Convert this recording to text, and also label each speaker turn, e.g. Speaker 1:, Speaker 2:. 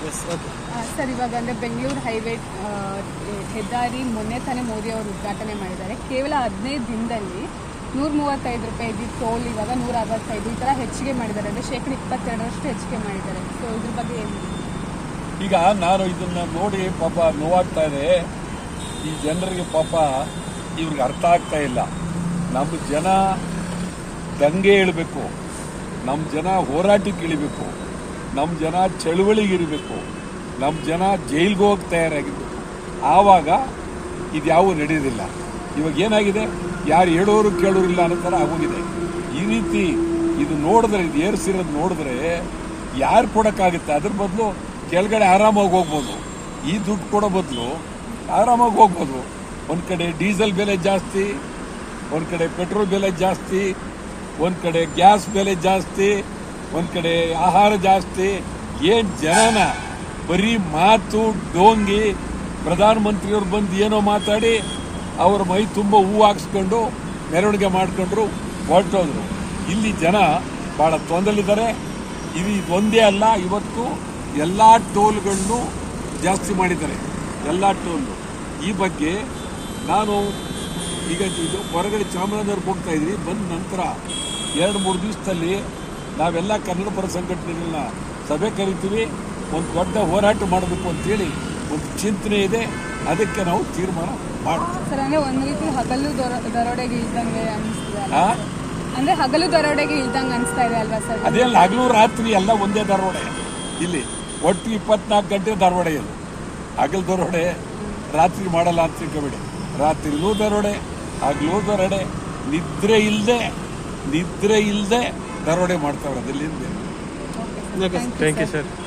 Speaker 1: Yes okay
Speaker 2: ಆ, sir ಇವಾಗ ಅಂದರೆ ಬೆಂಗಳೂರು ಹೈವೇ ಆ, ಹೆದ್ದಾರಿ ಮೊನ್ನೆ ತಾನೇ ಮೋದಿ ಅವರು ಉದ್ಘಾಟನೆ ಮಾಡಿದ್ದಾರೆ ಕೇವಲ ಹದಿನೈದು ದಿನದಲ್ಲಿ ನೂರ ಮೂವತ್ತೈದು ರೂಪಾಯಿ ಇದ್ದಿದ್ದು ಟೋಲ್ ಇವಾಗ ನೂರ ಅರವತ್ತೈದು ಈ ಥರ ಹೆಚ್ಚಿಗೆ ಮಾಡಿದ್ದಾರೆ ಅಂದರೆ ಶೇಕಡ ಇಪ್ಪತ್ತೆರಡರಷ್ಟು ಹೆಚ್ಚಿಗೆ ಮಾಡಿದ್ದಾರೆ ಸೊ ಇದ್ರ ಬಗ್ಗೆ ಏನು
Speaker 3: ಈಗ ನಾನು ಇದನ್ನ ನೋಡಿ ಪಾಪ ನೋವಾಗ್ತಾ ಇದೆ ಈ ಜನರಿಗೆ ಪಾಪ ಇವ್ರಿಗೆ ಅರ್ಥ ಆಗ್ತಾ ಇಲ್ಲ ನಮ್ಮ ಜನ ದಂಗೆ ಇಳಬೇಕು ನಮ್ಮ ಜನ ಹೋರಾಟಕ್ಕೆ ಇಳಿಬೇಕು ನಮ್ಮ ಜನ ಚಳುವಳಿಗೆ ಇರಬೇಕು ನಮ್ಮ ಜನ ಜೈಲ್ಗೆ ಹೋಗಿ ತಯಾರಾಗಿರ್ಬೇಕು ಆವಾಗ ಇದ್ಯಾವು ನಡೆಯೋದಿಲ್ಲ ಇವಾಗ ಏನಾಗಿದೆ ಯಾರು ಹೇಳೋರು ಕೇಳೋರಿಲ್ಲ ಅನ್ನೋ ಥರ ಆಗೋಗಿದೆ ಈ ರೀತಿ ಇದು ನೋಡಿದ್ರೆ ಇದು ಏರ್ಸಿರೋದು ನೋಡಿದ್ರೆ ಯಾರು ಕೊಡೋಕ್ಕಾಗುತ್ತೆ ಅದ್ರ ಬದಲು ಕೆಳಗಡೆ ಆರಾಮಾಗಿ ಹೋಗ್ಬೋದು ಈ ದುಡ್ಡು ಕೊಡೋ ಬದಲು ಆರಾಮಾಗಿ ಹೋಗ್ಬೋದು ಒಂದು ಕಡೆ ಡೀಸೆಲ್ ಬೆಲೆ ಜಾಸ್ತಿ ಒಂದು ಕಡೆ ಪೆಟ್ರೋಲ್ ಬೆಲೆ ಜಾಸ್ತಿ ಒಂದು ಕಡೆ ಗ್ಯಾಸ್ ಬೆಲೆ ಜಾಸ್ತಿ ಒಂದು ಕಡೆ ಆಹಾರ ಜಾಸ್ತಿ ಏನು ಜನನ ಬರೀ ಮಾತು ಡೋಂಗಿ ಪ್ರಧಾನಮಂತ್ರಿಯವ್ರು ಬಂದು ಏನೋ ಮಾತಾಡಿ ಅವ್ರ ಮೈ ತುಂಬ ಹೂವು ಹಾಕ್ಸ್ಕೊಂಡು ಮೆರವಣಿಗೆ ಮಾಡ್ಕೊಂಡ್ರು ಹೊರಟೋದ್ರು ಇಲ್ಲಿ ಜನ ಭಾಳ ತೊಂದರೆಲಿದ್ದಾರೆ ಇದು ಒಂದೇ ಅಲ್ಲ ಇವತ್ತು ಎಲ್ಲ ಟೋಲ್ಗಳನ್ನು ಜಾಸ್ತಿ ಮಾಡಿದ್ದಾರೆ ಎಲ್ಲ ಟೋಲ್ನು ಈ ಬಗ್ಗೆ ನಾನು ಈಗ ಇದು ಹೊರಗಡೆ ಚಾಮರಾಜನಗರಕ್ಕೆ ಹೋಗ್ತಾ ಇದ್ವಿ ಬಂದ ನಂತರ ಎರಡು ಮೂರು ದಿವಸದಲ್ಲಿ ನಾವೆಲ್ಲ ಕನ್ನಡ ಪರ ಸಂಘಟನೆಗಳನ್ನ ಸಭೆ ಕರಿತೀವಿ ಒಂದು ದೊಡ್ಡ ಹೋರಾಟ ಮಾಡಬೇಕು ಅಂತೇಳಿ ಒಂದು ಚಿಂತನೆ ಇದೆ ಅದಕ್ಕೆ ನಾವು ತೀರ್ಮಾನ ಮಾಡ್ತೀವಿ
Speaker 2: ಸರ್ ಅಂದರೆ ಒಂದು ರೀತಿ ಹಗಲು ದೊರ- ದರೋಡೆಗೆ ಇಳ್ದಂಗೆ ಅನಿಸ್ತಿದೆ ಅಲ್ವಾ
Speaker 3: ಆ?
Speaker 2: ಅಂದರೆ ಹಗಲು ದರೋಡೆಗೆ ಇಳ್ದಂಗೆ ಅನಿಸ್ತಾ ಇದೆ ಅಲ್ವಾ ಸರ್
Speaker 3: ಅದೇ ಅಲ್ಲ ಹಗಲು ರಾತ್ರಿ ಎಲ್ಲ ಒಂದೇ ದರೋಡೆ ಇಲ್ಲಿ ಒಟ್ಟು ಇಪ್ಪತ್ನಾಲ್ಕು ಗಂಟೆ ದರೋಡೆ ಇದು ಹಗಲು ದರೋಡೆ ರಾತ್ರಿ ಮಾಡಲ್ಲ ಅಂತ ತಿಳ್ಕೊಬೇಡಿ ರಾತ್ರಿಲೂ ದರೋಡೆ ಹಗಲು ದರೋಡೆ ನಿದ್ರೆ ಇಲ್ಲದೆ ನಿದ್ರೆ ಇಲ್ಲದೆ ದರೋಡೆ ಮಾಡ್ತಾವ್ರೆ ಅದೆಲ್ಲಿಂದ
Speaker 1: ಓಕೆ ಥ್ಯಾಂಕ್ ಯು ಸರ್